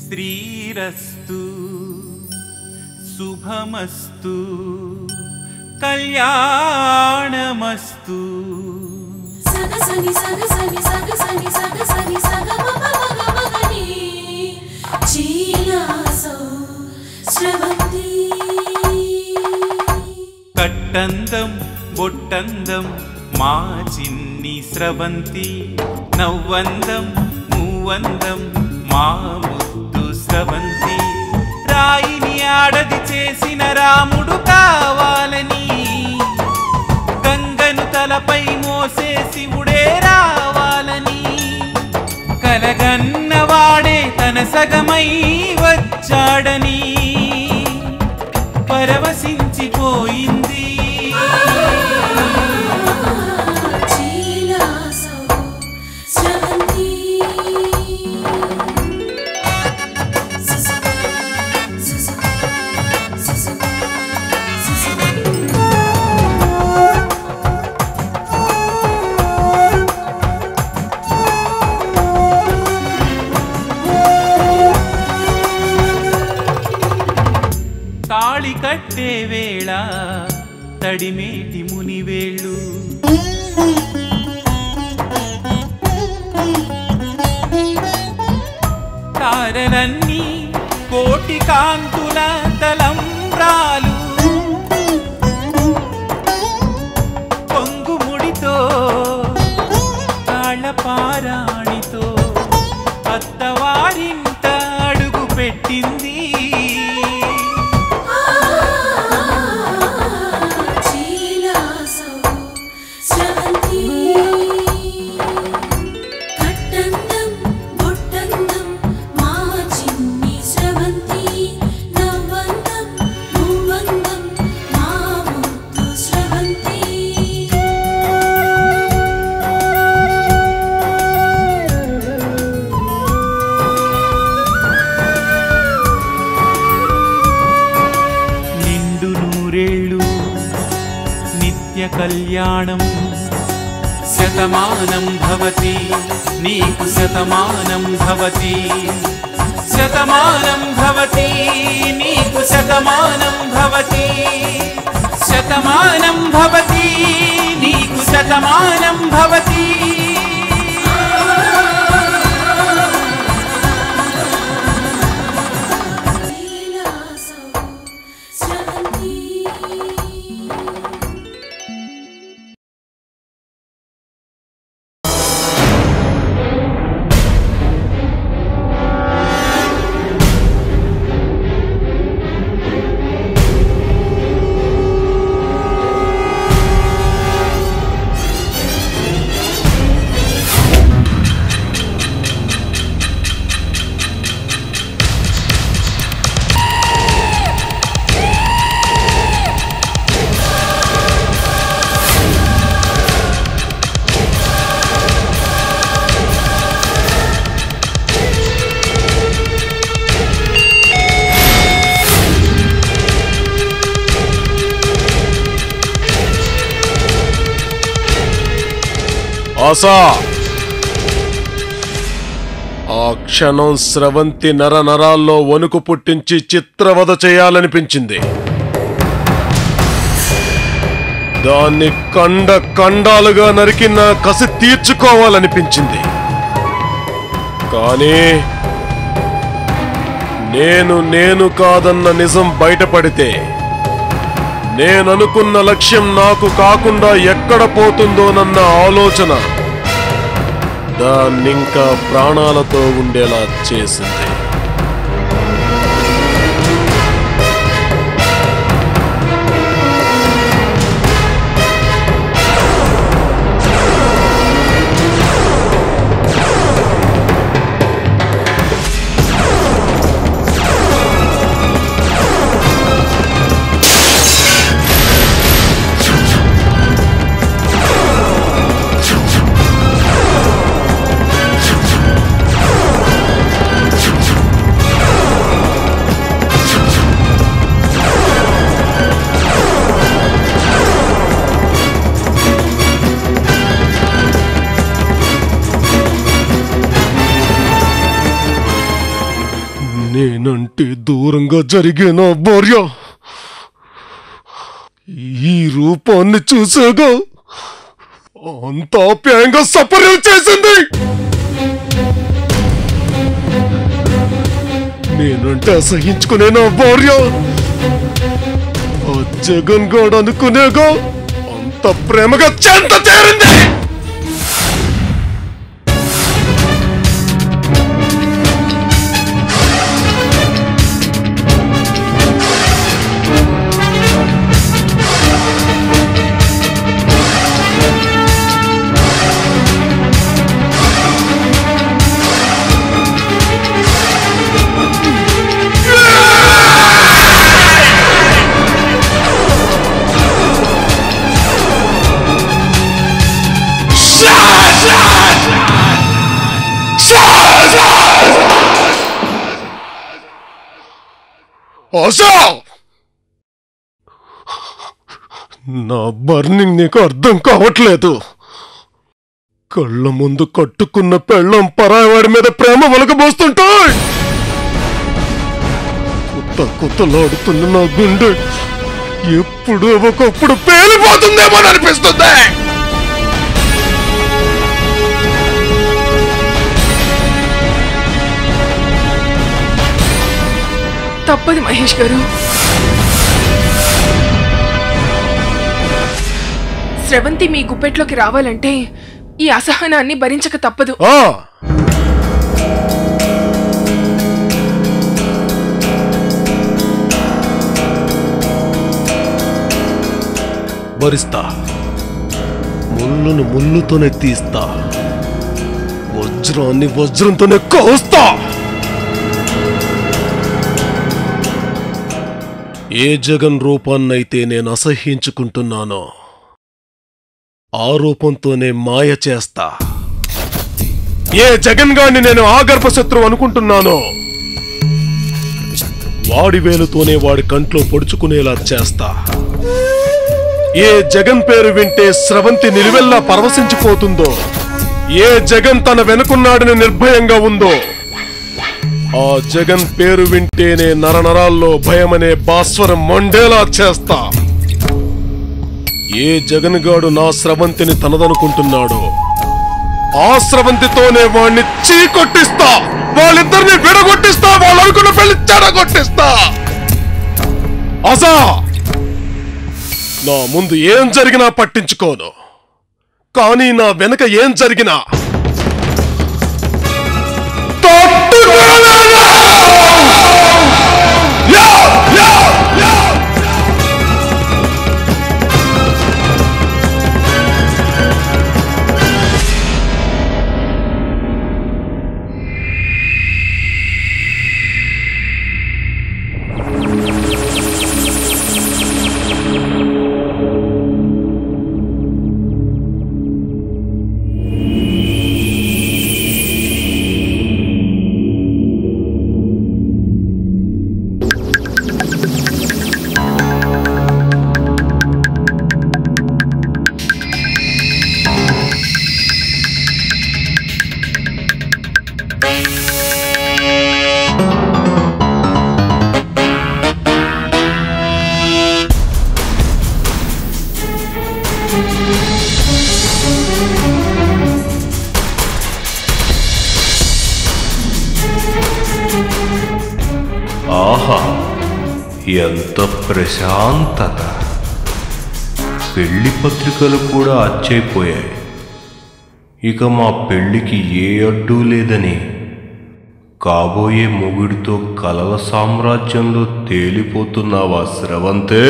శ్రీరస్తు శుభమస్తు కళ్యాణమస్తు సగసని సగసని సగసని సగసని సగమగమగమగని చీలాసో స్రవంతి కట్టందం బొట్టందం మా చిన్ని స్రవంతి నవ్వందం మూవందం మా ముద్దు స్రవంతి రాయిని ఆడది చేసిన రాముడు కావాలని గంగను తలపై మోసే శివుడే రావాలని కలగన్నవాడే తన సగమై వచ్చాడని పరవశించిపోయింది చీలాసో స్రవంతి సుసు సుసు సుసు సుసు తాళి కట్టే వేళ తడిమేటి మునివేళ్ళు తారలన్నీ కోటి కాంతుల తలంబ్రాలు పొంగుముడితో తాళపారాణితో అత్తవారింట అడుగు పెట్టింది చీలాసో స్రవంతి కట్టందం బొట్టందం మా చిన్ని స్రవంతి నవ్వందం మూవందం మా ముద్దు స్రవంతి నిండు నూరేళ్ళు నిత్య కళ్యాణం శతమానం భవతి నీకు శతమానం భవతి శతమానం భవతి నీకు శతమానం భవతి శతమానం భవతి నీకు శతమానం భవతి చీలాసో స్రవంతి ఆశా ఆ క్షణం స్రవంతి నర నరాల్లో వణుకు పుట్టించి చిత్రవద చేయాలనిపించింది దాన్ని కండ కండాలుగా నరికి నా కసి తీర్చుకోవాలనిపించింది కానీ నేను నేను కాదన్న నిజం బయటపడితే నేననుకున్న లక్ష్యం నాకు కాకుండా ఎక్కడ పోతుందోనన్న ఆలోచన దాన్నింకా ప్రాణాలతో ఉండేలా చేసింది చీలాసో నేనంటే దూరంగా జరిగే నా భార్య ఈ రూపాన్ని చూసాగా అంత ఆప్యాయంగా సపర్యం చేసింది నేనంటే అసహించుకునే నా భార్య ఆ జగన్ గాడు అనుకునేగా అంత ప్రేమగా చెంత చేరింది ఆశా నా బర్నింగ్ నీకు అర్థం కావట్లేదు కళ్ళ ముందు కట్టుకున్న పెళ్ళం పరాయవాడి మీద ప్రేమ వలకబోస్తుంటాయి కొత్త కొత్తలాడుతున్న నా గుండె ఎప్పుడు ఒకప్పుడు పేలిపోతుందేమో అనిపిస్తుంది తప్పదు మహేష్ గారు స్రవంతి మీ గుప్పెట్లోకి రావాలంటే ఈ అసహనాన్ని భరించక తప్పదు ఆ భరిస్తా ముళ్ళును ముళ్ళుతోనే తీస్తా వజ్రాన్ని వజ్రంతోనే కోస్తా ఏ జగన్ రూపాన్నైతే నేను అసహ్యించుకుంటున్నానో ఆ రూపంతోనే మాయ చేస్తా ఏ జగన్ గాన్ని నేను ఆగర్భ శత్రువు అనుకుంటున్నానో వాడి వేలుతోనే వాడి కంట్లో పొడుచుకునేలా చేస్తా ఏ జగన్ పేరు వింటే స్రవంతి నిలువెల్లా పరవశించిపోతుందో ఏ జగన్ తన వెనుకున్నాడని నిర్భయంగా ఉందో ఆ జగన్ పేరు వింటేనే నరనరాల్లో భయమనే భాస్వరం మొండేలా చేస్తా ఏ జగన్ గాడు నా స్రవంతిని తనదనుకుంటున్నాడో ఆ స్రవంతితోనే వాణ్ణి చీకొట్టిస్తా వాళ్ళిద్దరిని విడగొట్టిస్తా వాళ్ళు అనుకున్న పెళ్లి చెడగొట్టిస్తా అసా నా ముందు ఏం జరిగినా పట్టించుకోను కానీ నా వెనక ఏం జరిగినా తట్టుకోలేను! యా! యా! యా! ఆహా ఎంత ప్రశాంతత పెళ్లి పత్రికలు కూడా అచ్చైపోయాయి ఇక మా పెళ్లికి ఏ అడ్డు లేదని కాబోయే మొగుడితో కలల సామ్రాజ్యంలో తేలిపోతున్నావా స్రవంతే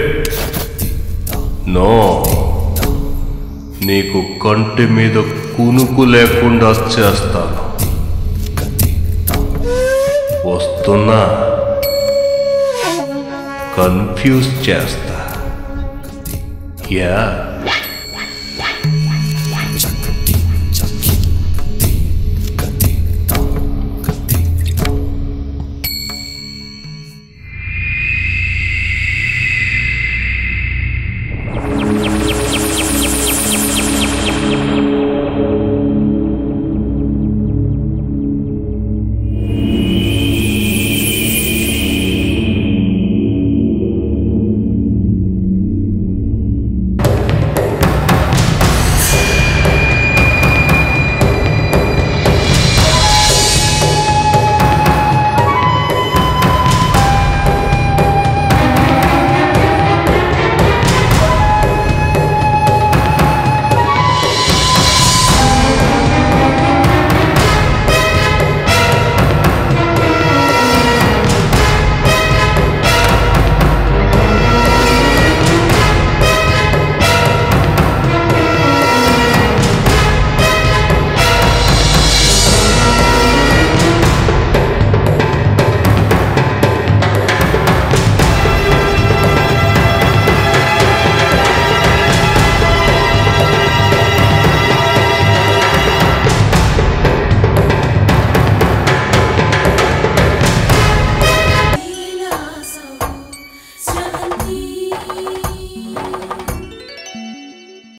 నో నీకు కంటి మీద కునుకు లేకుండా చేస్తాను వస్తున్నా కన్ఫ్యూజ్ చేస్తా యా